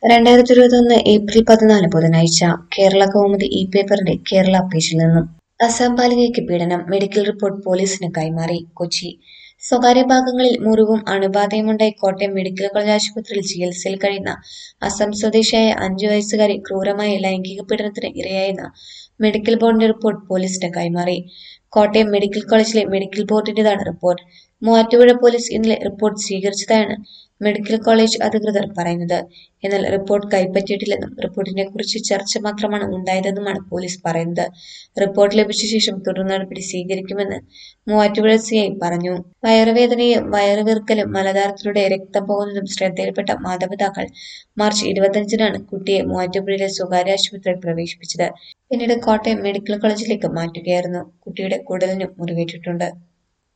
രണ്ടായിരത്തി ഇരുപത്തൊന്ന് ഏപ്രിൽ പതിനാല് ബുധനാഴ്ച കേരള കൗമുദി ഇ പേപ്പറിന്റെ കേരള പേജിൽ നിന്നും അസം ബാലികയ്ക്ക് പീഡനം മെഡിക്കൽ റിപ്പോർട്ട് പോലീസിന് കൈമാറി കൊച്ചി സ്വകാര്യ ഭാഗങ്ങളിൽ മുറിവും അണുബാധയുമുണ്ടായി കോട്ടയം മെഡിക്കൽ കോളേജ് ആശുപത്രിയിൽ ചികിത്സയിൽ കഴിയുന്ന അസം സ്വദേശിയായ അഞ്ചു വയസ്സുകാരി ക്രൂരമായ ലൈംഗിക പീഡനത്തിന് ഇരയായെന്ന മെഡിക്കൽ ബോർഡിന്റെ റിപ്പോർട്ട് പോലീസിന് കൈമാറി കോട്ടയം മെഡിക്കൽ കോളേജിലെ മെഡിക്കൽ ബോർഡിന്റേതാണ് റിപ്പോർട്ട് മൂവാറ്റുപുഴ പോലീസ് ഇന്നലെ റിപ്പോർട്ട് സ്വീകരിച്ചതായാണ് മെഡിക്കൽ കോളേജ് അധികൃതർ പറയുന്നത് എന്നാൽ റിപ്പോർട്ട് കൈപ്പറ്റിയിട്ടില്ലെന്നും റിപ്പോർട്ടിനെ കുറിച്ച് ചർച്ച മാത്രമാണ് ഉണ്ടായതെന്നുമാണ് പോലീസ് പറയുന്നത് റിപ്പോർട്ട് ലഭിച്ച ശേഷം തുടർ നടപടി സ്വീകരിക്കുമെന്ന് മൂവാറ്റുപുഴ സി ഐ പറഞ്ഞു വയറുവേദനയും വയറുവീർക്കലും മലദ്വാരത്തിലൂടെ രക്തം പോകുന്നതും ശ്രദ്ധയിൽപ്പെട്ട മാതാപിതാക്കൾ മാർച്ച് ഇരുപത്തിയഞ്ചിനാണ് കുട്ടിയെ മൂവാറ്റുപുഴയിലെ സ്വകാര്യ ആശുപത്രിയിൽ പ്രവേശിപ്പിച്ചത് പിന്നീട് കോട്ടയം മെഡിക്കൽ കോളേജിലേക്ക് മാറ്റുകയായിരുന്നു കുട്ടിയുടെ കുടലിനും മുറിവേറ്റിട്ടുണ്ട്